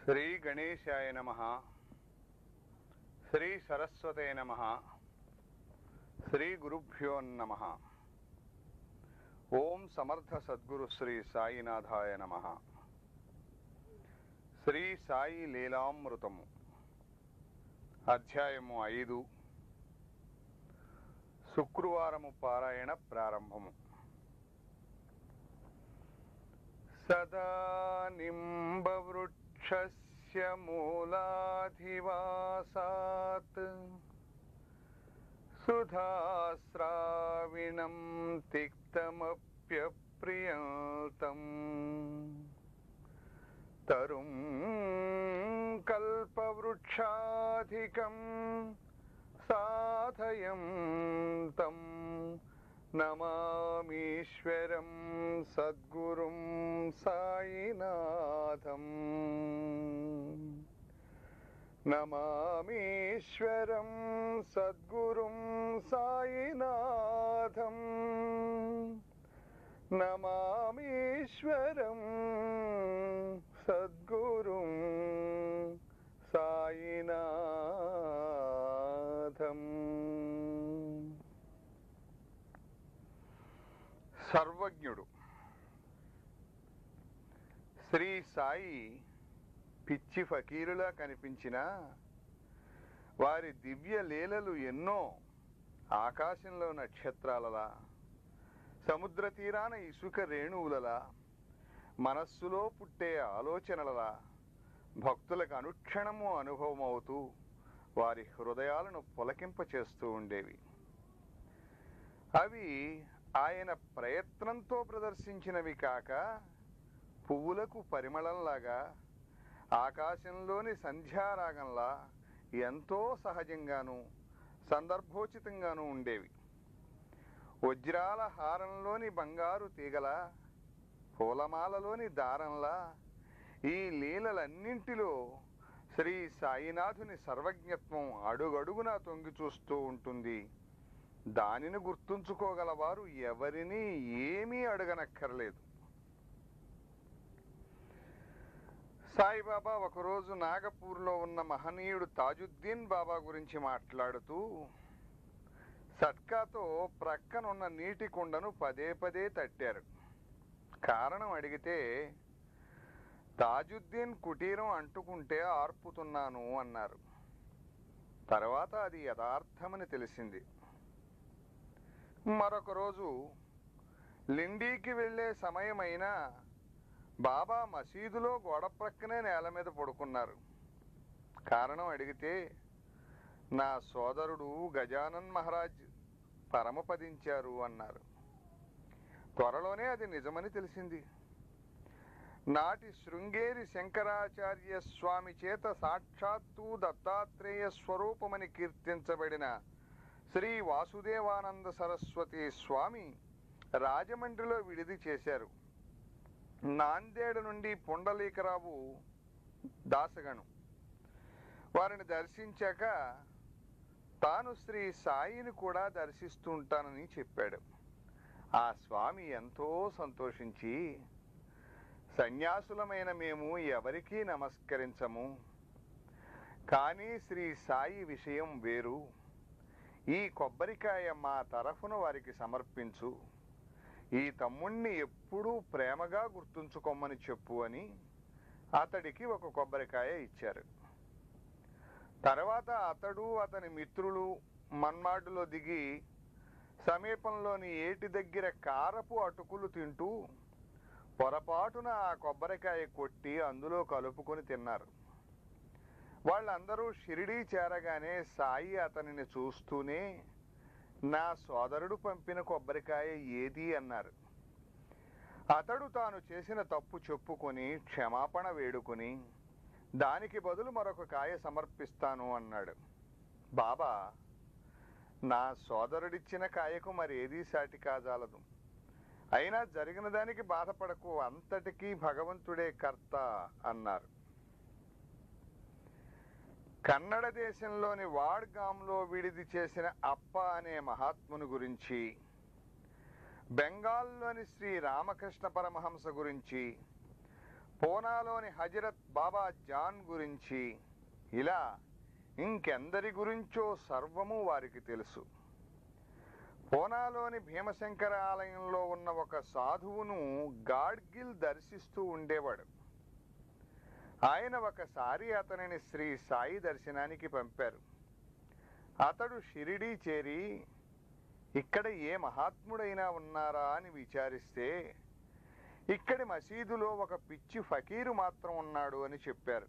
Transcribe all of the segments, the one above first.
శ్రీ గణేశాయ నమ శ్రీ సరస్వతే నమ శ్రీ గురుభ్యో నమ ఓం సమర్థ సద్గురు శ్రీ సాయినాథాయ నమ శ్రీ సాయి లీలామృతము అధ్యాయము ఐదు శుక్రవారము పారాయణ ప్రారంభము సదా నింబవృక్షస్య మూలాధివాసాత్ సుధాస్రావిణం తిక్తమప్యప్రియంతం తరుం కల్పవృక్షాధికం సాధయం తం నమామీశ్వరం సద్గురుం సాయినాథం నమామీశ్వరం సద్గురుం సాయినాథం నమామీశ్వరం సద్గురుం సాయినాథం సర్వజ్ఞుడు శ్రీ సాయి పిచ్చి ఫకీరులా కనిపించినా వారి దివ్య లీలలు ఎన్నో ఆకాశంలో నక్షత్రాలలా సముద్ర తీరాన ఇసుక రేణువులలా మనస్సులో పుట్టే ఆలోచనలలా భక్తులకు అనుక్షణము అనుభవం అవుతూ వారి హృదయాలను పులకింపచేస్తూ ఉండేవి అవి ఆయన ప్రయత్నంతో ప్రదర్శించినవి కాక పువ్వులకు పరిమళంలాగా ఆకాశంలోని సంధ్యారాగంలా ఎంతో సహజంగాను సందర్భోచితంగాను ఉండేవి వజ్రాల హారంలోని బంగారు తీగల పూలమాలలోని దారంలా ఈ లీలలన్నింటిలో శ్రీ సాయినాథుని సర్వజ్ఞత్వం అడుగడుగునా తొంగి చూస్తూ ఉంటుంది దానిని గుర్తుంచుకోగలవారు ఎవరిని ఏమీ అడగనక్కర్లేదు సాయిబాబా ఒకరోజు నాగపూర్లో ఉన్న మహనీయుడు తాజుద్దీన్ బాబా గురించి మాట్లాడుతూ సట్కాతో ప్రక్కనున్న నీటి కుండను పదే పదే తట్టారు కారణం అడిగితే తాజుద్దీన్ కుటీరం అంటుకుంటే ఆర్పుతున్నాను అన్నారు తర్వాత అది యథార్థమని తెలిసింది మరొక రోజు లిండీకి వెళ్ళే సమయమైనా బాబా మసీదులో గోడ ప్రక్కనే నేల మీద పడుకున్నారు కారణం అడిగితే నా సోదరుడు గజానన్ మహారాజ్ పరమపదించారు అన్నారు త్వరలోనే అది నిజమని తెలిసింది నాటి శృంగేరి శంకరాచార్య స్వామి చేత సాక్షాత్తు దత్తాత్రేయ స్వరూపమని కీర్తించబడిన శ్రీ వాసుదేవానంద సరస్వతి స్వామి రాజమండ్రిలో విడిది చేశారు నాందేడు నుండి పుండలీకరావు దాసగను వారిని దర్శించాక తాను శ్రీ సాయిని కూడా దర్శిస్తుంటానని చెప్పాడు ఆ స్వామి ఎంతో సంతోషించి సన్యాసులమైన మేము ఎవరికీ నమస్కరించము కానీ శ్రీ సాయి విషయం వేరు ఈ కొబ్బరికాయ మా తరఫున వారికి సమర్పించు ఈ తమ్ముణ్ణి ఎప్పుడూ ప్రేమగా గుర్తుంచుకోమని చెప్పు అని అతడికి ఒక కొబ్బరికాయ ఇచ్చారు తర్వాత అతడు అతని మిత్రులు మన్మాడులో దిగి సమీపంలోని ఏటి దగ్గర కారపు అటుకులు తింటూ పొరపాటున ఆ కొబ్బరికాయ కొట్టి అందులో కలుపుకొని తిన్నారు వాళ్ళందరూ షిరిడీ చేరగానే సాయి అతనిని చూస్తూనే నా సోదరుడు పంపిన కొబ్బరికాయ ఏది అన్నారు అతడు తాను చేసిన తప్పు చెప్పుకొని క్షమాపణ వేడుకొని దానికి బదులు మరొక కాయ సమర్పిస్తాను అన్నాడు బాబా నా సోదరుడిచ్చిన కాయకు మరి ఏదీ సాటి కాజాలదు అయినా జరిగిన దానికి బాధపడకు అంతటికీ భగవంతుడే కర్త అన్నారు కన్నడ దేశంలోని వాడ్గాంలో విడిది చేసిన అప్ప అనే మహాత్ముని గురించి బెంగాల్లోని శ్రీ రామకృష్ణ పరమహంస గురించి పూనాలోని హజరత్ బాబా జాన్ గురించి ఇలా ఇంకెందరి గురించో సర్వము వారికి తెలుసు పూనాలోని భీమశంకర ఆలయంలో ఉన్న ఒక సాధువును గాడ్గిల్ దర్శిస్తూ ఉండేవాడు ఆయన ఒకసారి అతనిని శ్రీ సాయి దర్శనానికి పంపారు అతడు షిరిడీ చేరి ఇక్కడ ఏ మహాత్ముడైనా ఉన్నారా అని విచారిస్తే ఇక్కడి మసీదులో ఒక పిచ్చి ఫకీరు మాత్రం ఉన్నాడు అని చెప్పారు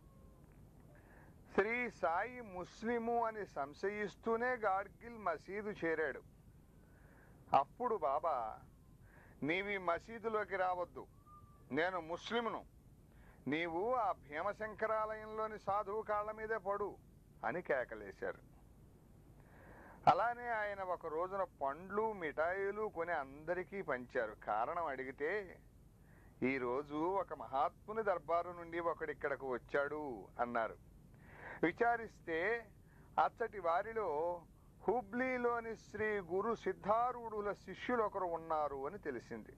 శ్రీ సాయి ముస్లిము అని సంశయిస్తూనే గాడ్గిల్ మసీదు చేరాడు అప్పుడు బాబా నీవి మసీదులోకి రావద్దు నేను ముస్లిమును నీవు ఆ భీమశంకరాలయంలోని సాధువు కాళ్ళ మీదే పడు అని కేకలేశారు అలానే ఆయన ఒక రోజున పండ్లు మిఠాయిలు కొని అందరికీ పంచారు కారణం అడిగితే ఈ రోజు ఒక మహాత్ముని దర్బారు నుండి ఒకడిక్కడకు వచ్చాడు అన్నారు విచారిస్తే అచ్చటి వారిలో హుబ్లీలోని శ్రీ గురు సిద్ధారూఢుల శిష్యులు ఒకరు ఉన్నారు అని తెలిసింది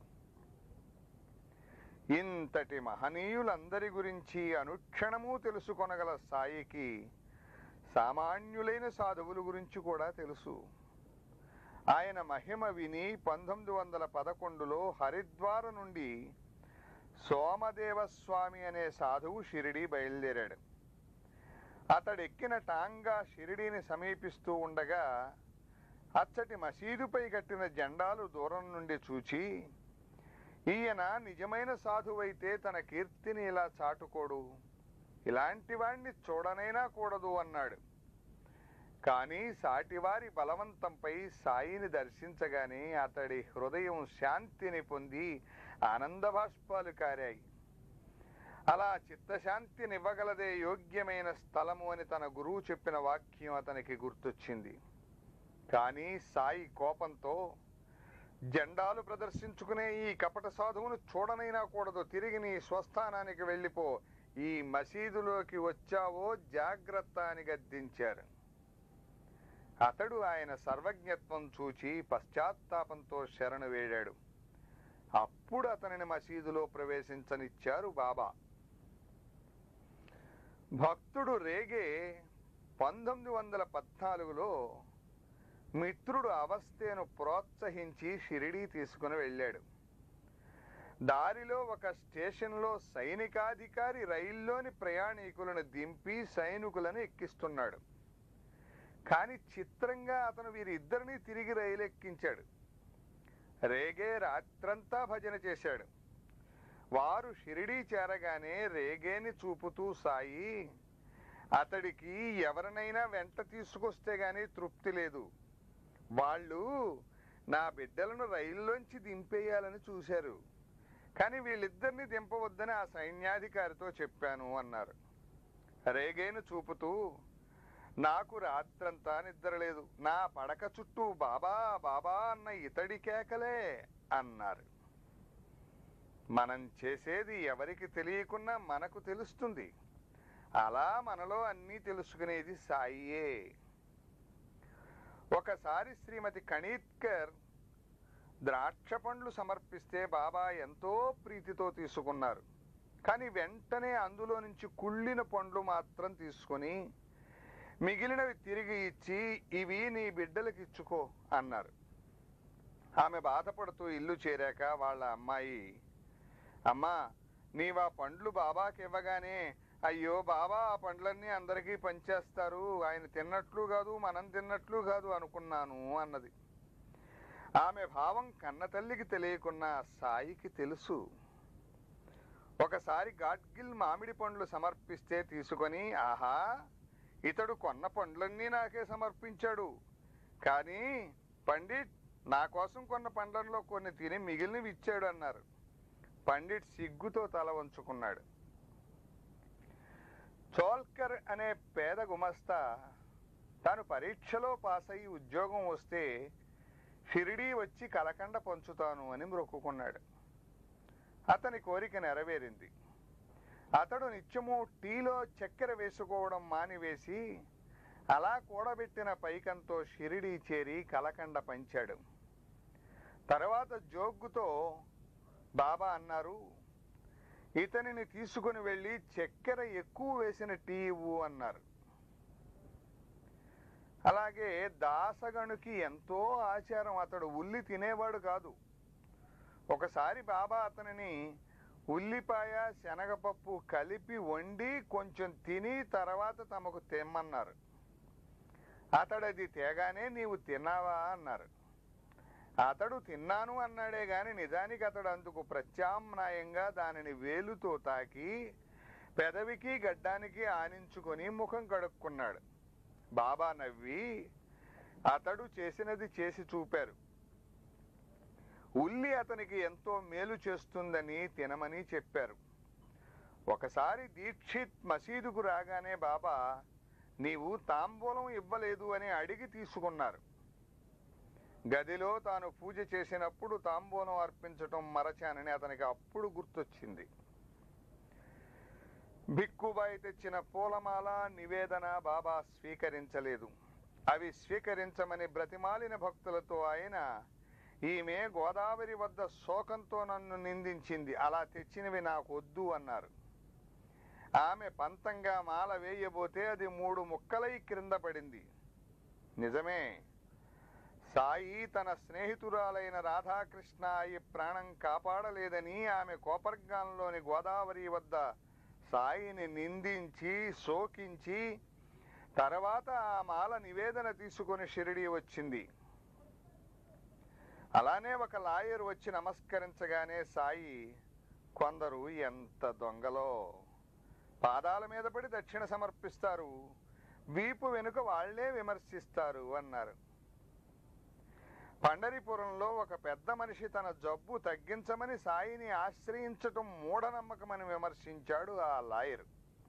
ఇంతటి మహనీయులందరి గురించి అనుక్షణము తెలుసుకొనగల సాయికి సామాన్యులైన సాధువుల గురించి కూడా తెలుసు ఆయన మహిమ విని పంతొమ్మిది వందల పదకొండులో హరిద్వార నుండి సోమదేవస్వామి అనే సాధువు షిరిడి బయలుదేరాడు అతడెక్కిన టాంగా షిరిడీని సమీపిస్తూ ఉండగా అచ్చటి మసీదుపై కట్టిన జెండాలు దూరం నుండి చూచి ఈయన నిజమైన సాధువైతే తన కీర్తిని ఇలా చాటుకోడు ఇలాంటి వాణ్ణి చూడనైనా కూడదు అన్నాడు కానీ సాటివారి బలవంతంపై సాయిని దర్శించగానే అతడి హృదయం శాంతిని పొంది ఆనంద బాష్పాలు కారాయి అలా చిత్తశాంతినివ్వగలదే యోగ్యమైన స్థలము అని తన గురువు చెప్పిన వాక్యం అతనికి గుర్తొచ్చింది కానీ సాయి కోపంతో జెండాలు ప్రదర్శించుకునే ఈ కపట సాధువును చూడనైనా కూడదు తిరిగి నీ స్వస్థానానికి వెళ్ళిపో ఈ మసీదులోకి వచ్చావో జాగ్రత్త అని గద్దించారు అతడు ఆయన సర్వజ్ఞత్వం చూచి పశ్చాత్తాపంతో శరణు వేడాడు అప్పుడు అతనిని మసీదులో ప్రవేశించనిచ్చారు బాబా భక్తుడు రేగే పంతొమ్మిది వందల పద్నాలుగులో మిత్రుడు అవస్థను ప్రోత్సహించి షిరిడీ తీసుకుని వెళ్ళాడు దారిలో ఒక స్టేషన్లో సైనికాధికారి రైల్లోని ప్రయాణికులను దింపి సైనికులను ఎక్కిస్తున్నాడు కానీ చిత్రంగా అతను వీరిద్దరినీ తిరిగి రైలు ఎక్కించాడు రేగే రాత్రంతా భజన చేశాడు వారు షిరిడీ చేరగానే రేగేని చూపుతూ సాయి అతడికి ఎవరినైనా వెంట తీసుకొస్తే గాని తృప్తి లేదు వాళ్ళు నా బిడ్డలను రైల్లోంచి దింపేయాలని చూశారు కానీ వీళ్ళిద్దరిని దింపవద్దని ఆ సైన్యాధికారితో చెప్పాను అన్నారు రేగేను చూపుతూ నాకు రాత్రంతా నిద్రలేదు నా పడక చుట్టూ బాబా బాబా అన్న ఇతడి కేకలే అన్నారు మనం చేసేది ఎవరికి తెలియకున్నా మనకు తెలుస్తుంది అలా మనలో అన్నీ తెలుసుకునేది సాయియే ఒకసారి శ్రీమతి కణీత్కర్ ద్రాక్ష పండ్లు సమర్పిస్తే బాబా ఎంతో ప్రీతితో తీసుకున్నారు కానీ వెంటనే అందులో నుంచి కుళ్ళిన పండ్లు మాత్రం తీసుకొని మిగిలినవి తిరిగి ఇచ్చి ఇవి నీ బిడ్డలకి ఇచ్చుకో అన్నారు ఆమె బాధపడుతూ ఇల్లు చేరాక వాళ్ళ అమ్మాయి అమ్మా నీవా పండ్లు బాబాకి ఇవ్వగానే అయ్యో బాబా ఆ పండ్లన్నీ అందరికీ పంచేస్తారు ఆయన తిన్నట్లు కాదు మనం తిన్నట్లు కాదు అనుకున్నాను అన్నది ఆమె భావం కన్న తల్లికి తెలియకున్న సాయికి తెలుసు ఒకసారి గాడ్గిల్ మామిడి పండ్లు సమర్పిస్తే తీసుకొని ఆహా ఇతడు కొన్న పండ్లన్నీ నాకే సమర్పించాడు కానీ పండిట్ నా కోసం కొన్న పండ్లలో కొన్ని తిని మిగిలినవి ఇచ్చాడు అన్నారు పండిట్ సిగ్గుతో తల వంచుకున్నాడు చోల్కర్ అనే పేద గుమస్తా తాను పరీక్షలో పాస్ అయ్యి ఉద్యోగం వస్తే షిరిడీ వచ్చి కలకండ పంచుతాను అని మొక్కుకున్నాడు అతని కోరిక నెరవేరింది అతడు నిత్యము టీలో చక్కెర వేసుకోవడం మానివేసి అలా కూడబెట్టిన పైకంతో షిరిడీ చేరి కలకండ పంచాడు తర్వాత జోగ్గుతో బాబా అన్నారు ఇతనిని తీసుకుని వెళ్ళి చక్కెర ఎక్కువ వేసిన టీ ఇవ్వు అన్నారు అలాగే దాసగణుకి ఎంతో ఆచారం అతడు ఉల్లి తినేవాడు కాదు ఒకసారి బాబా అతనిని ఉల్లిపాయ శనగపప్పు కలిపి వండి కొంచెం తిని తర్వాత తమకు తెమ్మన్నారు అతడు అది తేగానే నీవు తిన్నావా అన్నారు అతడు తిన్నాను అన్నాడే గాని నిజానికి అతడు అందుకు ప్రత్యామ్నాయంగా దానిని వేలుతో తాకి పెదవికి గడ్డానికి ఆనించుకొని ముఖం కడుక్కున్నాడు బాబా నవ్వి అతడు చేసినది చేసి చూపారు ఉల్లి అతనికి ఎంతో మేలు చేస్తుందని తినమని చెప్పారు ఒకసారి దీక్షిత్ మసీదుకు రాగానే బాబా నీవు తాంబూలం ఇవ్వలేదు అని అడిగి తీసుకున్నారు గదిలో తాను పూజ చేసినప్పుడు తాంబూలం అర్పించటం మరచానని అతనికి అప్పుడు గుర్తొచ్చింది భిక్కుబాయి తెచ్చిన పూలమాల నివేదన బాబా స్వీకరించలేదు అవి స్వీకరించమని బ్రతిమాలిన భక్తులతో ఆయన ఈమె గోదావరి వద్ద శోకంతో నన్ను నిందించింది అలా తెచ్చినవి నాకు వద్దు అన్నారు ఆమె పంతంగా మాల వేయబోతే అది మూడు ముక్కలై క్రింద పడింది నిజమే సాయి తన స్నేహితురాలైన రాధాకృష్ణ ఈ ప్రాణం కాపాడలేదని ఆమె కోపర్గాంలోని గోదావరి వద్ద సాయిని నిందించి శోకించి తర్వాత ఆ మాల నివేదన తీసుకుని షిరిడి వచ్చింది అలానే ఒక లాయర్ వచ్చి నమస్కరించగానే సాయి కొందరు ఎంత దొంగలో పాదాల మీద పడి దక్షిణ సమర్పిస్తారు వీపు వెనుక వాళ్లే విమర్శిస్తారు అన్నారు పండరిపురంలో ఒక పెద్ద మనిషి తన జబ్బు తగ్గించమని సాయిని ఆశ్రయించటం మూఢనమ్మకమని విమర్శించాడు ఆ లాయర్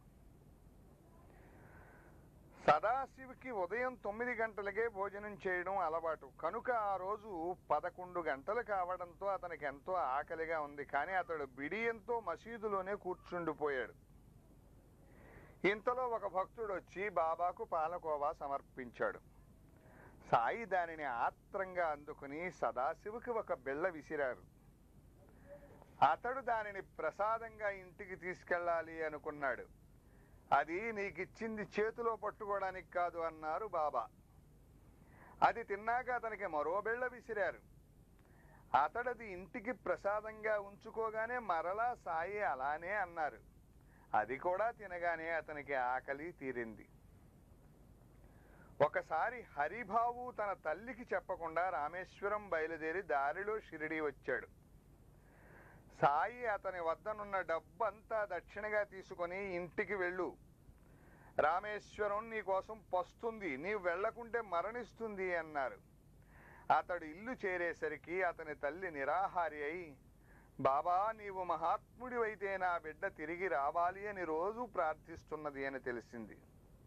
సదాశివుకి ఉదయం తొమ్మిది గంటలకే భోజనం చేయడం అలవాటు కనుక ఆ రోజు పదకొండు గంటలు కావడంతో అతనికి ఎంతో ఆకలిగా ఉంది కానీ అతడు బిడియంతో మసీదులోనే కూర్చుండిపోయాడు ఇంతలో ఒక భక్తుడు వచ్చి బాబాకు పాలకోవా సమర్పించాడు సాయి దానిని ఆత్రంగా అందుకుని సదాశివుకి ఒక బిళ్ళ విసిరారు అతడు దానిని ప్రసాదంగా ఇంటికి తీసుకెళ్ళాలి అనుకున్నాడు అది నీకిచ్చింది చేతిలో పట్టుకోవడానికి కాదు అన్నారు బాబా అది తిన్నాక అతనికి మరో బిళ్ళ విసిరారు అతడది ఇంటికి ప్రసాదంగా ఉంచుకోగానే మరలా సాయి అలానే అన్నారు అది కూడా తినగానే అతనికి ఆకలి తీరింది ఒకసారి హరిబాబు తన తల్లికి చెప్పకుండా రామేశ్వరం బయలుదేరి దారిలో షిరిడి వచ్చాడు సాయి అతని వద్దనున్న డబ్బంతా దక్షిణగా తీసుకొని ఇంటికి వెళ్ళు రామేశ్వరం నీ కోసం పస్తుంది నీవు వెళ్లకుంటే మరణిస్తుంది అన్నారు అతడు ఇల్లు చేరేసరికి అతని తల్లి నిరాహారి అయి బాబా నీవు మహాత్ముడివైతే నా బిడ్డ తిరిగి రావాలి అని రోజు ప్రార్థిస్తున్నది అని తెలిసింది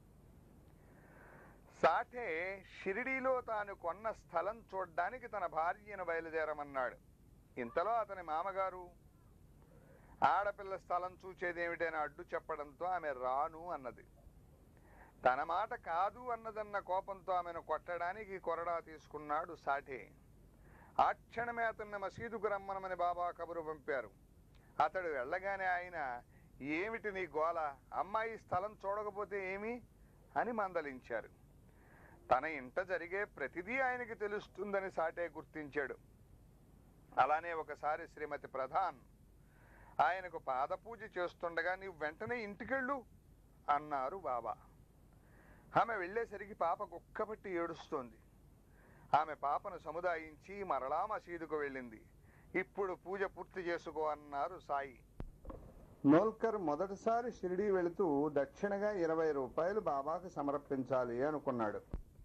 సాఠే షిరిడీలో తాను కొన్న స్థలం చూడ్డానికి తన భార్యను బయలుదేరమన్నాడు ఇంతలో అతని మామగారు ఆడపిల్ల స్థలం చూచేదేమిటని అడ్డు చెప్పడంతో ఆమె రాను అన్నది తన మాట కాదు అన్నదన్న కోపంతో ఆమెను కొట్టడానికి కొరడా తీసుకున్నాడు సాఠే ఆ క్షణమే అతన్ని మసీదుకు రమ్మనమని బాబా కబురు పంపారు అతడు వెళ్ళగానే ఆయన ఏమిటి నీ గోల అమ్మాయి స్థలం చూడకపోతే ఏమి అని మందలించారు తన ఇంట జరిగే ప్రతిదీ ఆయనకి తెలుస్తుందని సాటే గుర్తించాడు అలానే ఒకసారి శ్రీమతి ప్రధాన్ ఆయనకు పాదపూజ చేస్తుండగా నీవు వెంటనే ఇంటికెళ్ళు అన్నారు బాబా ఆమె వెళ్ళేసరికి పాప కుక్కబట్టి ఏడుస్తోంది ఆమె పాపను సముదాయించి మరలా మసీదుకు వెళ్ళింది ఇప్పుడు పూజ పూర్తి చేసుకో అన్నారు సాయి నోల్కర్ మొదటిసారి షిరిడి వెళుతూ దక్షిణగా ఇరవై రూపాయలు బాబాకు సమర్పించాలి అనుకున్నాడు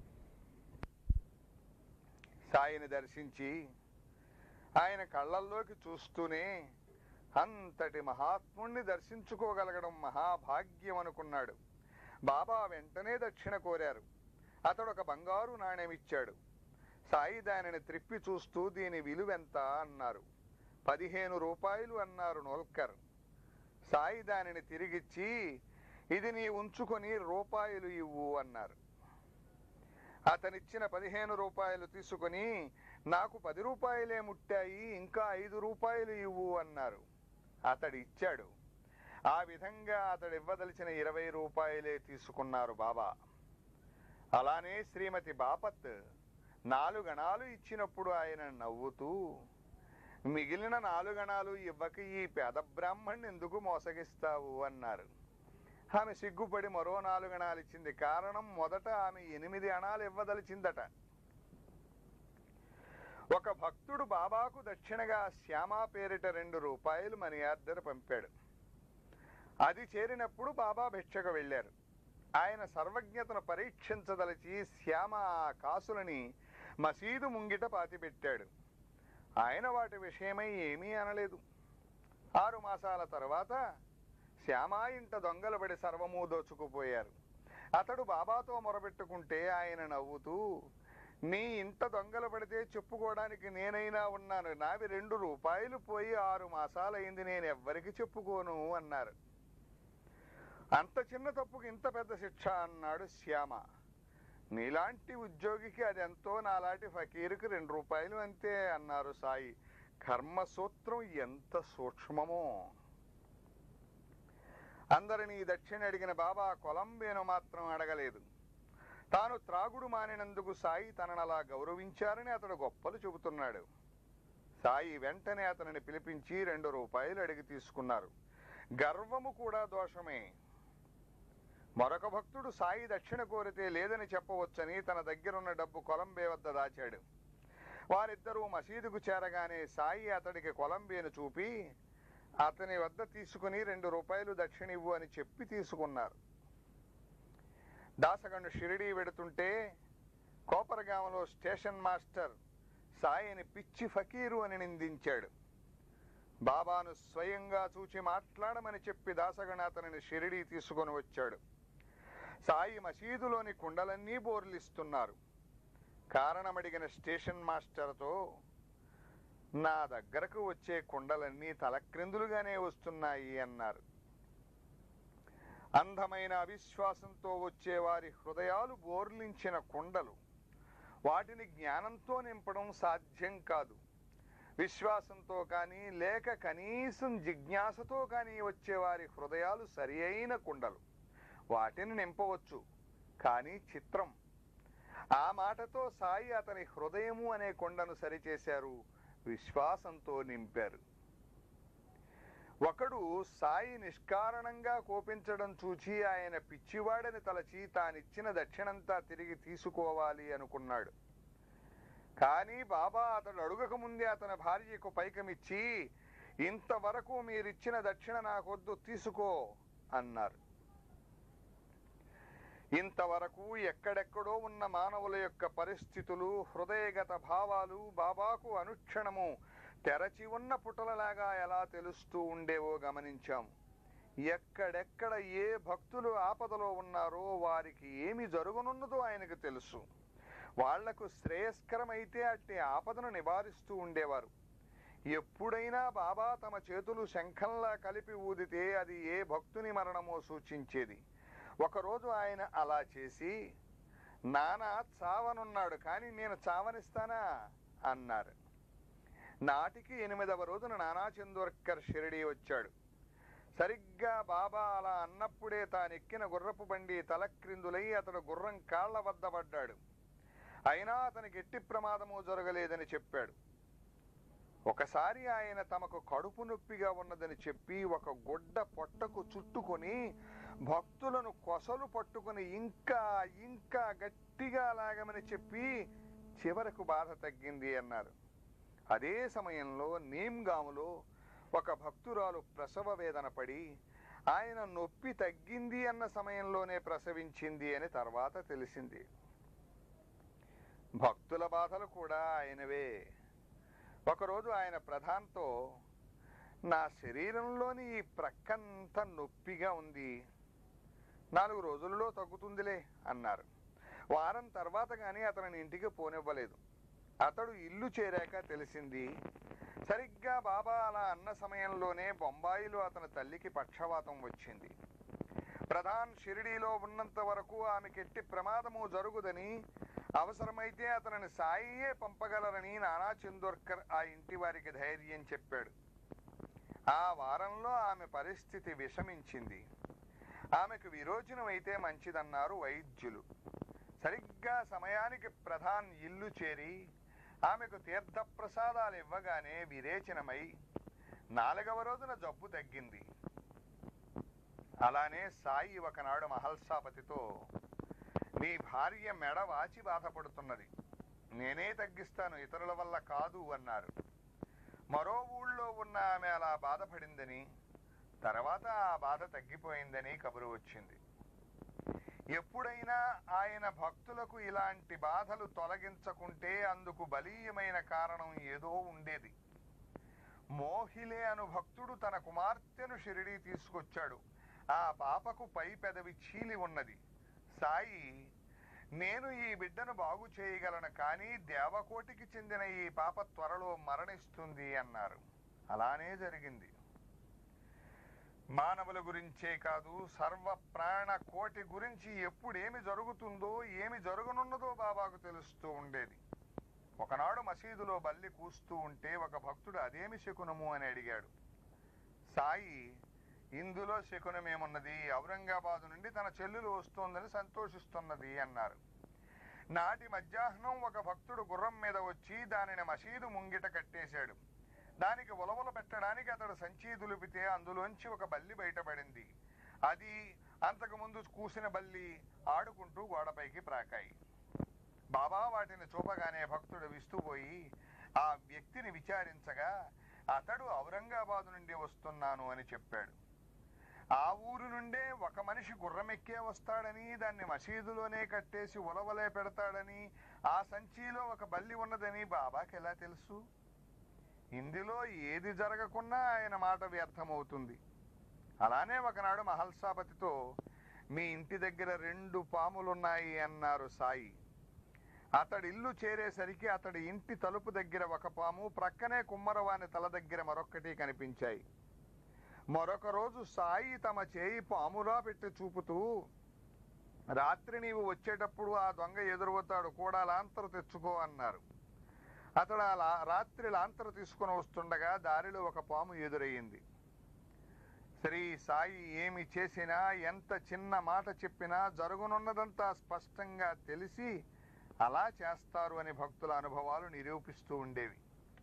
సాయిని దర్శించి ఆయన కళ్ళల్లోకి చూస్తూనే అంతటి మహాత్ముణ్ణి దర్శించుకోగలగడం మహాభాగ్యం అనుకున్నాడు బాబా వెంటనే దక్షిణ కోరారు అతడు ఒక బంగారు నాణెం ఇచ్చాడు సాయి దానిని త్రిప్పి చూస్తూ దీని విలువెంత అన్నారు పదిహేను రూపాయలు అన్నారు నోల్కర్ సాయి దానిని తిరిగిచ్చి ఇది నీ ఉంచుకొని రూపాయలు ఇవ్వు అన్నారు అతనిచ్చిన పదిహేను రూపాయలు తీసుకొని నాకు పది రూపాయలే ముట్టాయి ఇంకా ఐదు రూపాయలు ఇవ్వు అన్నారు అతడు ఇచ్చాడు ఆ విధంగా అతడు ఇవ్వదలిచిన ఇరవై రూపాయలే తీసుకున్నారు బాబా అలానే శ్రీమతి బాపత్ నాలుగణాలు ఇచ్చినప్పుడు ఆయన నవ్వుతూ మిగిలిన నాలుగణాలు ఇవ్వక ఈ పేద బ్రాహ్మణ్ ఎందుకు మోసగిస్తావు అన్నారు ఆమె సిగ్గుపడి మరో నాలుగణాలు ఇచ్చింది కారణం మొదట ఆమె ఎనిమిది అణాలు ఇవ్వదలిచిందట ఒక భక్తుడు బాబాకు దక్షిణగా శ్యామా పేరిట రెండు రూపాయలు మనీ ఆర్డర్ పంపాడు అది చేరినప్పుడు బాబా భిక్షకు వెళ్ళారు ఆయన సర్వజ్ఞతను పరీక్షించదలిచి శ్యామ ఆ కాసులని మసీదు ముంగిట పాతిపెట్టాడు ఆయన వాటి విషయమై ఏమీ అనలేదు ఆరు మాసాల తర్వాత శ్యామా ఇంట దొంగలబడి సర్వము దోచుకుపోయారు అతడు బాబాతో మొరబెట్టుకుంటే ఆయన నవ్వుతూ నీ ఇంట దొంగలు పడితే చెప్పుకోవడానికి నేనైనా ఉన్నాను నావి రెండు రూపాయలు పోయి ఆరు మాసాలైంది నేను ఎవ్వరికి చెప్పుకోను అన్నారు అంత చిన్న తప్పుకి ఇంత పెద్ద శిక్ష అన్నాడు శ్యామ నీలాంటి ఉద్యోగికి అది ఎంతో నాలాంటి ఫకీరుకి రెండు రూపాయలు అంతే అన్నారు సాయి కర్మసూత్రం ఎంత సూక్ష్మమో అందరినీ దక్షిణ అడిగిన బాబా కొలంబేను మాత్రం అడగలేదు తాను త్రాగుడు మానినందుకు సాయి తనను అలా గౌరవించారని అతడు గొప్పలు చెబుతున్నాడు సాయి వెంటనే అతనిని పిలిపించి రెండు రూపాయలు అడిగి తీసుకున్నారు గర్వము కూడా దోషమే మరొక భక్తుడు సాయి దక్షిణ కోరితే లేదని చెప్పవచ్చని తన దగ్గరున్న డబ్బు కొలంబే వద్ద దాచాడు వారిద్దరూ మసీదుకు చేరగానే సాయి అతడికి కొలంబేను చూపి అతని వద్ద తీసుకుని రెండు రూపాయలు దక్షిణ ఇవ్వు అని చెప్పి తీసుకున్నారు దాసగండు షిరిడీ వెడుతుంటే కోపరగామలో స్టేషన్ మాస్టర్ సాయిని పిచ్చి ఫకీరు అని నిందించాడు బాబాను స్వయంగా చూచి మాట్లాడమని చెప్పి దాసగణ అతనిని షిరిడీ తీసుకొని వచ్చాడు సాయి మసీదులోని కుండలన్నీ బోర్లిస్తున్నారు కారణమడిగిన స్టేషన్ మాస్టర్తో నా దగ్గరకు వచ్చే కుండలన్నీ తలక్రిందులుగానే వస్తున్నాయి అన్నారు అందమైన అవిశ్వాసంతో వచ్చే వారి హృదయాలు బోర్లించిన కుండలు వాటిని జ్ఞానంతో నింపడం సాధ్యం కాదు విశ్వాసంతో కానీ లేక కనీసం జిజ్ఞాసతో కానీ వచ్చే వారి హృదయాలు సరి అయిన కుండలు వాటిని నింపవచ్చు కానీ చిత్రం ఆ మాటతో సాయి అతని హృదయము అనే కొండను సరిచేశారు విశ్వాసంతో నింపారు ఒకడు సాయి నిష్కారణంగా కోపించడం చూచి ఆయన పిచ్చివాడని తలచి తానిచ్చిన దక్షిణంతా తిరిగి తీసుకోవాలి అనుకున్నాడు కానీ బాబా అతడు అడుగక ముందే అతని భార్యకు పైకమిచ్చి ఇంతవరకు మీరిచ్చిన దక్షిణ నాకొద్దు తీసుకో అన్నారు ఇంతవరకు ఎక్కడెక్కడో ఉన్న మానవుల యొక్క పరిస్థితులు హృదయగత భావాలు బాబాకు అనుక్షణము తెరచి ఉన్న పుటలలాగా ఎలా తెలుస్తూ ఉండేవో గమనించాం ఎక్కడెక్కడ ఏ భక్తులు ఆపదలో ఉన్నారో వారికి ఏమి జరుగునున్నదో ఆయనకు తెలుసు వాళ్లకు శ్రేయస్కరమైతే అట్టి ఆపదను నివారిస్తూ ఉండేవారు ఎప్పుడైనా బాబా తమ చేతులు శంఖంలా కలిపి ఊదితే అది ఏ భక్తుని మరణమో సూచించేది ఒకరోజు ఆయన అలా చేసి నానా చావనున్నాడు కానీ నేను చావనిస్తానా అన్నారు నాటికి ఎనిమిదవ రోజున నానా చందోర్కర్ షిరిడి వచ్చాడు సరిగ్గా బాబా అలా అన్నప్పుడే తానెక్కిన గుర్రపు బండి తలక్రిందులై అతడు గుర్రం కాళ్ల వద్ద పడ్డాడు అయినా అతనికి ఎట్టి ప్రమాదము జరగలేదని చెప్పాడు ఒకసారి ఆయన తమకు కడుపు నొప్పిగా ఉన్నదని చెప్పి ఒక గుడ్డ పొట్టకు చుట్టుకొని భక్తులను కొసలు పట్టుకొని ఇంకా ఇంకా గట్టిగా లాగమని చెప్పి చివరకు బాధ తగ్గింది అన్నారు అదే సమయంలో నీమ్గాములో ఒక భక్తురాలు ప్రసవ వేదన పడి ఆయన నొప్పి తగ్గింది అన్న సమయంలోనే ప్రసవించింది అని తర్వాత తెలిసింది భక్తుల బాధలు కూడా ఆయనవే ఒకరోజు ఆయన ప్రధాన్తో నా శరీరంలోని ఈ ప్రక్కంత నొప్పిగా ఉంది నాలుగు రోజుల్లో తగ్గుతుందిలే అన్నారు వారం తర్వాత కానీ అతనిని ఇంటికి పోనివ్వలేదు అతడు ఇల్లు చేరాక తెలిసింది సరిగ్గా బాబా అలా అన్న సమయంలోనే బొంబాయిలో అతని తల్లికి పక్షవాతం వచ్చింది ప్రధాన్ షిరిడీలో ఉన్నంత వరకు ఆమెకి ఎట్టి ప్రమాదము జరుగుదని అవసరమైతే అతనిని సాయియే పంపగలరని నానా చందోర్కర్ ఆ ఇంటి వారికి ధైర్యం చెప్పాడు ఆ వారంలో ఆమె పరిస్థితి విషమించింది ఆమెకు విరోచనం అయితే మంచిదన్నారు వైద్యులు సరిగ్గా సమయానికి ప్రధాన్ ఇల్లు చేరి ఆమెకు తీర్థప్రసాదాలు ఇవ్వగానే విరేచనమై నాలుగవ రోజున జబ్బు తగ్గింది అలానే సాయి ఒకనాడు మహల్సాపతితో నీ భార్య మెడ వాచి బాధపడుతున్నది నేనే తగ్గిస్తాను ఇతరుల వల్ల కాదు అన్నారు మరో ఊళ్ళో ఉన్న ఆమె అలా బాధపడిందని తర్వాత ఆ బాధ తగ్గిపోయిందని కబురు వచ్చింది ఎప్పుడైనా ఆయన భక్తులకు ఇలాంటి బాధలు తొలగించకుంటే అందుకు బలీయమైన కారణం ఏదో ఉండేది మోహిలే అను భక్తుడు తన కుమార్తెను షిరిడి తీసుకొచ్చాడు ఆ పాపకు పై పెదవి చీలి ఉన్నది సాయి నేను ఈ బిడ్డను బాగు చేయగలను కానీ దేవకోటికి చెందిన ఈ పాప త్వరలో మరణిస్తుంది అన్నారు అలానే జరిగింది మానవుల గురించే కాదు సర్వ ప్రాణ కోటి గురించి ఎప్పుడేమి జరుగుతుందో ఏమి జరగనున్నదో బాబాకు తెలుస్తూ ఉండేది ఒకనాడు మసీదులో బల్లి కూస్తూ ఉంటే ఒక భక్తుడు అదేమి శకునము అని అడిగాడు సాయి ఇందులో శకునమేమున్నది ఔరంగాబాదు నుండి తన చెల్లెలు వస్తోందని సంతోషిస్తున్నది అన్నారు నాటి మధ్యాహ్నం ఒక భక్తుడు గుర్రం మీద వచ్చి దానిని మసీదు ముంగిట కట్టేశాడు దానికి ఉలవలు పెట్టడానికి అతడు సంచి దులిపితే అందులోంచి ఒక బల్లి బయటపడింది అది అంతకు ముందు కూసిన బల్లి ఆడుకుంటూ గోడపైకి ప్రాకాయి బాబా వాటిని చూపగానే భక్తుడు విస్తుపోయి ఆ వ్యక్తిని విచారించగా అతడు ఔరంగాబాదు నుండి వస్తున్నాను అని చెప్పాడు ఆ ఊరు నుండే ఒక మనిషి గుర్రమెక్కే వస్తాడని దాన్ని మసీదులోనే కట్టేసి ఉలవలే పెడతాడని ఆ సంచిలో ఒక బల్లి ఉన్నదని బాబాకి ఎలా తెలుసు ఇందులో ఏది జరగకున్నా ఆయన మాట వ్యర్థమవుతుంది అలానే ఒకనాడు మహల్సాపతితో మీ ఇంటి దగ్గర రెండు పాములున్నాయి అన్నారు సాయి అతడి ఇల్లు చేరేసరికి అతడి ఇంటి తలుపు దగ్గర ఒక పాము ప్రక్కనే కుమ్మరవాని తల దగ్గర మరొక్కటి కనిపించాయి మరొక రోజు సాయి తమ చేయి పాములా పెట్టి చూపుతూ రాత్రి నీవు వచ్చేటప్పుడు ఆ దొంగ ఎదురవుతాడు కూడా లాంతరు తెచ్చుకో అన్నారు అతడు ఆ లా- రాత్రి లాంతరు తీసుకుని వస్తుండగా దారిలో ఒక పాము ఎదురయ్యింది శ్రీ సాయి ఏమి చేసినా ఎంత చిన్న మాట చెప్పినా జరుగునున్నదంతా స్పష్టంగా తెలిసి అలా చేస్తారు అని భక్తుల అనుభవాలు నిరూపిస్తూ ఉండేవి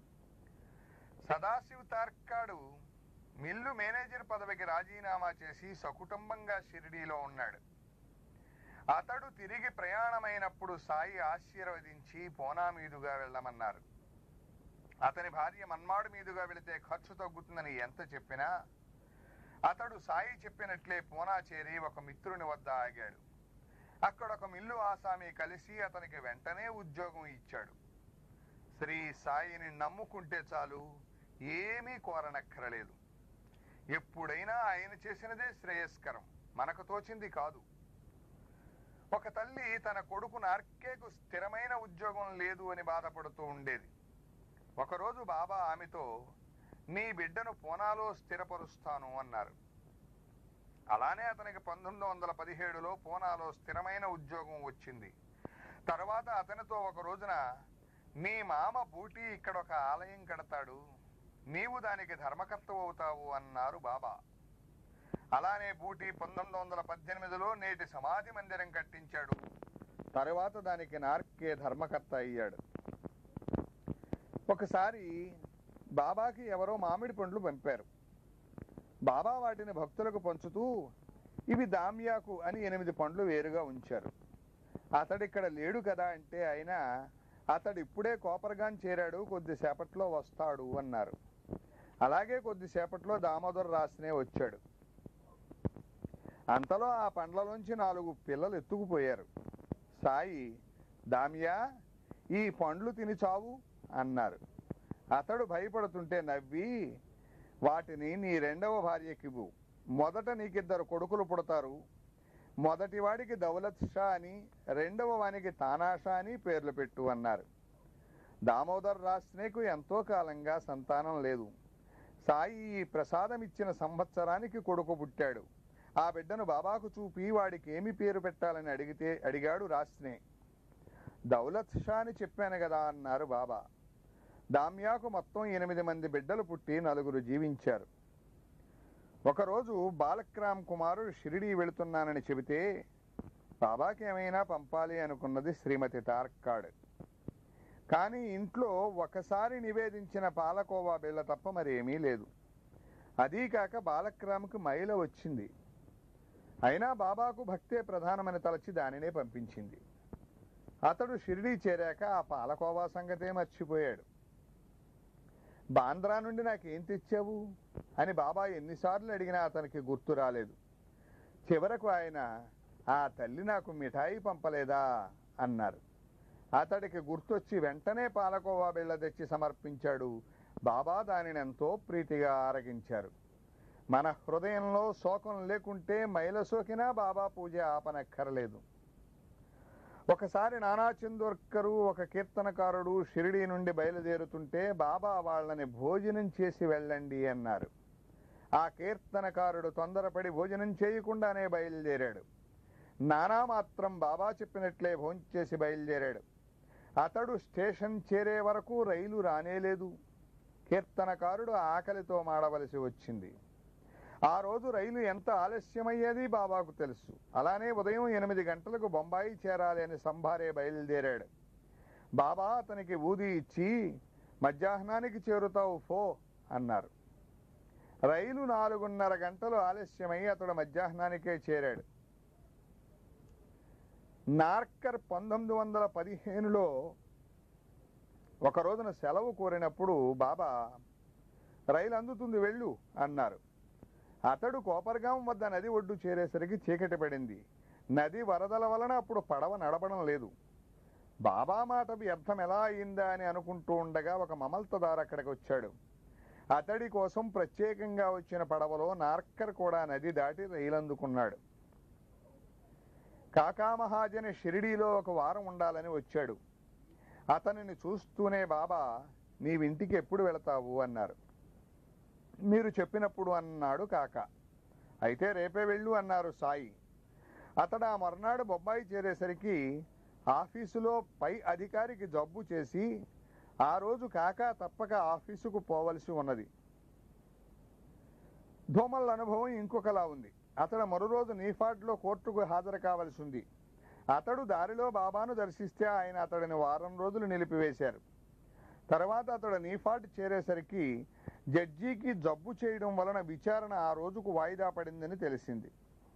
సదాశివ్ తార్కాడు మిల్లు మేనేజర్ పదవికి రాజీనామా చేసి సకుటుంబంగా షిరిడీలో ఉన్నాడు అతడు తిరిగి ప్రయాణమైనప్పుడు సాయి ఆశీర్వదించి పోనా మీదుగా వెళ్ళమన్నారు అతని భార్య మన్మాడు మీదుగా వెళితే ఖర్చు తగ్గుతుందని ఎంత చెప్పినా అతడు సాయి చెప్పినట్లే పూనా చేరి ఒక మిత్రుని వద్ద ఆగాడు అక్కడ ఒక మిల్లు ఆసామి కలిసి అతనికి వెంటనే ఉద్యోగం ఇచ్చాడు శ్రీ సాయిని నమ్ముకుంటే చాలు ఏమీ కోరనక్కరలేదు ఎప్పుడైనా ఆయన చేసినదే శ్రేయస్కరం మనకు తోచింది కాదు ఒక తల్లి తన కొడుకు నార్కేకు స్థిరమైన ఉద్యోగం లేదు అని బాధపడుతూ ఉండేది ఒకరోజు బాబా ఆమెతో నీ బిడ్డను పూనాలో స్థిరపరుస్తాను అన్నారు అలానే అతనికి పంతొమ్మిది వందల పదిహేడులో పూనాలో స్థిరమైన ఉద్యోగం వచ్చింది తర్వాత అతనితో ఒక రోజున మీ మామ బూటి ఇక్కడ ఒక ఆలయం కడతాడు నీవు దానికి ధర్మకర్త అవుతావు అన్నారు బాబా అలానే బూటి పంతొమ్మిది వందల పద్దెనిమిదిలో నేటి సమాధి మందిరం కట్టించాడు తరువాత దానికి నార్కే ధర్మకర్త అయ్యాడు ఒకసారి బాబాకి ఎవరో మామిడి పండ్లు పంపారు బాబా వాటిని భక్తులకు పంచుతూ ఇవి దామ్యాకు అని ఎనిమిది పండ్లు వేరుగా ఉంచారు అతడిక్కడ లేడు కదా అంటే ఆయన అతడు ఇప్పుడే కోపర్గాన్ చేరాడు కొద్దిసేపట్లో వస్తాడు అన్నారు అలాగే కొద్దిసేపట్లో దామోదర్ రాసినే వచ్చాడు అంతలో ఆ పండ్లలోంచి నాలుగు పిల్లలు ఎత్తుకుపోయారు సాయి దామియా ఈ పండ్లు తిని చావు అన్నారు అతడు భయపడుతుంటే నవ్వి వాటిని నీ రెండవ భార్యకివ్వు మొదట నీకిద్దరు కొడుకులు పుడతారు మొదటి వాడికి దౌలత్ షా అని రెండవ వానికి తానాషా అని పేర్లు పెట్టు అన్నారు దామోదర్ రాస్నేకు ఎంతో కాలంగా సంతానం లేదు సాయి ఈ ప్రసాదం ఇచ్చిన సంవత్సరానికి కొడుకు పుట్టాడు ఆ బిడ్డను బాబాకు చూపి వాడికి ఏమి పేరు పెట్టాలని అడిగితే అడిగాడు రాస్నే దౌలత్ షా అని చెప్పాను కదా అన్నారు బాబా దామ్యాకు మొత్తం ఎనిమిది మంది బిడ్డలు పుట్టి నలుగురు జీవించారు ఒకరోజు బాలక్రామ్ కుమారుడు షిరిడీ వెళుతున్నానని చెబితే బాబాకి ఏమైనా పంపాలి అనుకున్నది శ్రీమతి తార్కాడ్ కానీ ఇంట్లో ఒకసారి నివేదించిన పాలకోవా బిళ్ళ తప్ప మరేమీ లేదు అదీ కాక బాలక్రామ్కి మైల వచ్చింది అయినా బాబాకు భక్తే ప్రధానమని తలచి దానినే పంపించింది అతడు షిరిడీ చేరాక ఆ పాలకోవా సంగతే మర్చిపోయాడు బాంద్రా నుండి నాకేం తెచ్చావు అని బాబా ఎన్నిసార్లు అడిగినా అతనికి గుర్తు రాలేదు చివరకు ఆయన ఆ తల్లి నాకు మిఠాయి పంపలేదా అన్నారు అతడికి గుర్తొచ్చి వెంటనే పాలకోవా బిళ్ళ తెచ్చి సమర్పించాడు బాబా దానిని ఎంతో ప్రీతిగా ఆరగించారు మన హృదయంలో శోకం లేకుంటే మైల సోకినా బాబా పూజ ఆపనక్కరలేదు ఒకసారి నానా చందోర్కరు ఒక కీర్తనకారుడు షిరిడీ నుండి బయలుదేరుతుంటే బాబా వాళ్ళని భోజనం చేసి వెళ్ళండి అన్నారు ఆ కీర్తనకారుడు తొందరపడి భోజనం చేయకుండానే బయలుదేరాడు నానా మాత్రం బాబా చెప్పినట్లే భోంచేసి బయలుదేరాడు అతడు స్టేషన్ చేరే వరకు రైలు రానేలేదు కీర్తనకారుడు ఆకలితో మాడవలసి వచ్చింది ఆ రోజు రైలు ఎంత ఆలస్యమయ్యేది బాబాకు తెలుసు అలానే ఉదయం ఎనిమిది గంటలకు బొంబాయి చేరాలి అని సంభారే బయలుదేరాడు బాబా అతనికి ఊది ఇచ్చి మధ్యాహ్నానికి చేరుతావు ఫో అన్నారు రైలు నాలుగున్నర గంటలు ఆలస్యమై అతడు మధ్యాహ్నానికే చేరాడు నార్కర్ పంతొమ్మిది వందల పదిహేనులో ఒక రోజున సెలవు కోరినప్పుడు బాబా రైలు అందుతుంది వెళ్ళు అన్నారు అతడు కోపర్గాం వద్ద నది ఒడ్డు చేరేసరికి చీకటి పడింది నది వరదల వలన అప్పుడు పడవ నడపడం లేదు బాబా మాట వ్యర్థం ఎలా అయిందా అని అనుకుంటూ ఉండగా ఒక మమల్తదారు అక్కడికి వచ్చాడు అతడి కోసం ప్రత్యేకంగా వచ్చిన పడవలో నార్కర్ కూడా నది దాటి రైలు అందుకున్నాడు కాకామహాజని షిరిడీలో ఒక వారం ఉండాలని వచ్చాడు అతనిని చూస్తూనే బాబా నీవింటికి ఎప్పుడు వెళతావు అన్నారు మీరు చెప్పినప్పుడు అన్నాడు కాక అయితే రేపే వెళ్ళు అన్నారు సాయి అతడు ఆ మర్నాడు బొబ్బాయి చేరేసరికి ఆఫీసులో పై అధికారికి జబ్బు చేసి ఆ రోజు కాక తప్పక ఆఫీసుకు పోవలసి ఉన్నది ధూమల్ అనుభవం ఇంకొకలా ఉంది అతడు మరో రోజు నీఫాడ్లో కోర్టుకు హాజరు కావలసి ఉంది అతడు దారిలో బాబాను దర్శిస్తే ఆయన అతడిని వారం రోజులు నిలిపివేశారు తర్వాత అతడు నీఫాడ్ చేరేసరికి జడ్జికి జబ్బు చేయడం వలన విచారణ ఆ రోజుకు వాయిదా పడిందని తెలిసింది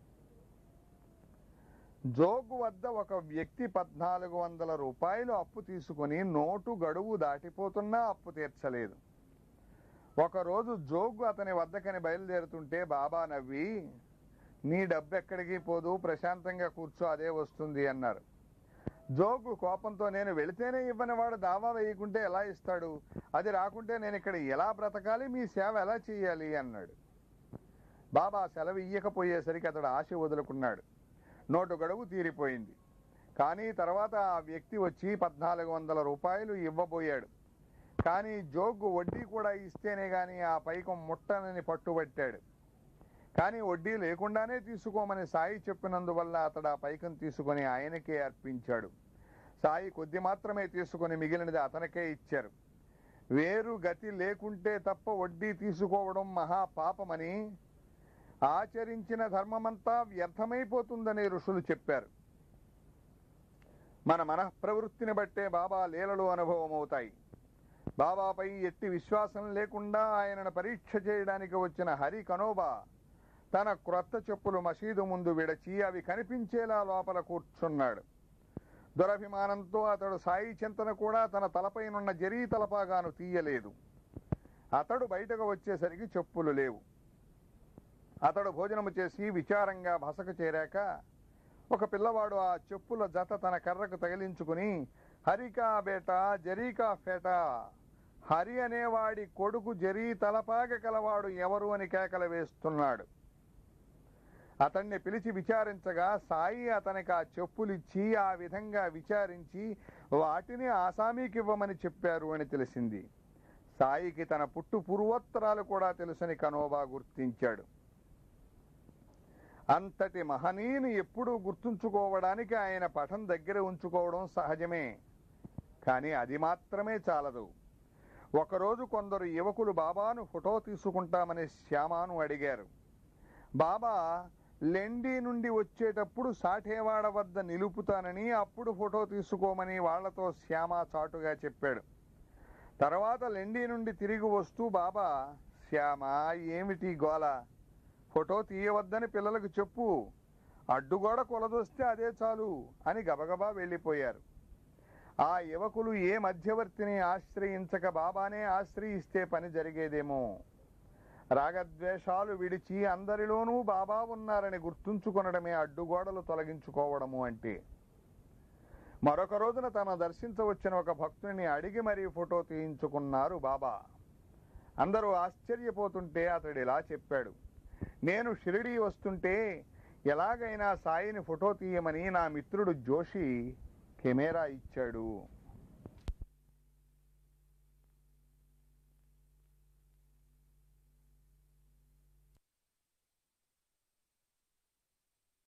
జోగు వద్ద ఒక వ్యక్తి పద్నాలుగు వందల రూపాయలు అప్పు తీసుకుని నోటు గడువు దాటిపోతున్నా అప్పు తీర్చలేదు ఒకరోజు జోగు అతని వద్దకని బయలుదేరుతుంటే బాబా నవ్వి నీ డబ్బు ఎక్కడికి పోదు ప్రశాంతంగా కూర్చో అదే వస్తుంది అన్నారు జోగు కోపంతో నేను వెళితేనే ఇవ్వని వాడు దావా వేయకుంటే ఎలా ఇస్తాడు అది రాకుంటే నేను ఇక్కడ ఎలా బ్రతకాలి మీ సేవ ఎలా చేయాలి అన్నాడు బాబా సెలవు ఇయ్యకపోయేసరికి అతడు ఆశ వదులుకున్నాడు నోటు గడువు తీరిపోయింది కానీ తర్వాత ఆ వ్యక్తి వచ్చి పద్నాలుగు వందల రూపాయలు ఇవ్వబోయాడు కానీ జోగు వడ్డీ కూడా ఇస్తేనే గాని ఆ పైకం ముట్టనని పట్టుబట్టాడు కానీ వడ్డీ లేకుండానే తీసుకోమని సాయి చెప్పినందువల్ల అతడు ఆ పైకం తీసుకొని ఆయనకే అర్పించాడు సాయి కొద్ది మాత్రమే తీసుకొని మిగిలినది అతనికే ఇచ్చారు వేరు గతి లేకుంటే తప్ప వడ్డీ తీసుకోవడం మహా పాపమని ఆచరించిన ధర్మమంతా వ్యర్థమైపోతుందని ఋషులు చెప్పారు మన మనఃప్రవృత్తిని బట్టే బాబా లీలలు అనుభవం అవుతాయి బాబాపై ఎట్టి విశ్వాసం లేకుండా ఆయనను పరీక్ష చేయడానికి వచ్చిన హరి కనోబా తన క్రొత్త చెప్పులు మసీదు ముందు విడచి అవి కనిపించేలా లోపల కూర్చున్నాడు దురభిమానంతో అతడు సాయి చింతన కూడా తన తలపైనున్న జరీ తలపాగాను తీయలేదు అతడు బయటకు వచ్చేసరికి చెప్పులు లేవు అతడు భోజనము చేసి విచారంగా భసకు చేరాక ఒక పిల్లవాడు ఆ చెప్పుల జత తన కర్రకు తగిలించుకుని హరికా బేటా జరీకా ఫేట హరి అనేవాడి కొడుకు జరీ తలపాగ కలవాడు ఎవరు అని కేకలు వేస్తున్నాడు అతన్ని పిలిచి విచారించగా సాయి అతనికి ఆ చెప్పులిచ్చి ఆ విధంగా విచారించి వాటిని ఆసామీకి ఇవ్వమని చెప్పారు అని తెలిసింది సాయికి తన పుట్టు పూర్వోత్తరాలు కూడా తెలుసని కనోబా గుర్తించాడు అంతటి మహనీయుని ఎప్పుడూ గుర్తుంచుకోవడానికి ఆయన పఠం దగ్గర ఉంచుకోవడం సహజమే కానీ అది మాత్రమే చాలదు ఒకరోజు కొందరు యువకులు బాబాను ఫోటో తీసుకుంటామని శ్యామాను అడిగారు బాబా లెండి నుండి వచ్చేటప్పుడు సాఠేవాడ వద్ద నిలుపుతానని అప్పుడు ఫోటో తీసుకోమని వాళ్లతో శ్యామ చాటుగా చెప్పాడు తర్వాత లెండి నుండి తిరిగి వస్తూ బాబా శ్యామ ఏమిటి గోల ఫోటో తీయవద్దని పిల్లలకు చెప్పు అడ్డుగోడ కొలదొస్తే అదే చాలు అని గబగబా వెళ్ళిపోయారు ఆ యువకులు ఏ మధ్యవర్తిని ఆశ్రయించక బాబానే ఆశ్రయిస్తే పని జరిగేదేమో రాగద్వేషాలు విడిచి అందరిలోనూ బాబా ఉన్నారని గుర్తుంచుకొనడమే అడ్డుగోడలు తొలగించుకోవడము అంటే మరొక రోజున తన దర్శించవచ్చిన ఒక భక్తుని అడిగి మరీ ఫోటో తీయించుకున్నారు బాబా అందరూ ఆశ్చర్యపోతుంటే అతడు ఇలా చెప్పాడు నేను షిరిడీ వస్తుంటే ఎలాగైనా సాయిని ఫోటో తీయమని నా మిత్రుడు జోషి కెమెరా ఇచ్చాడు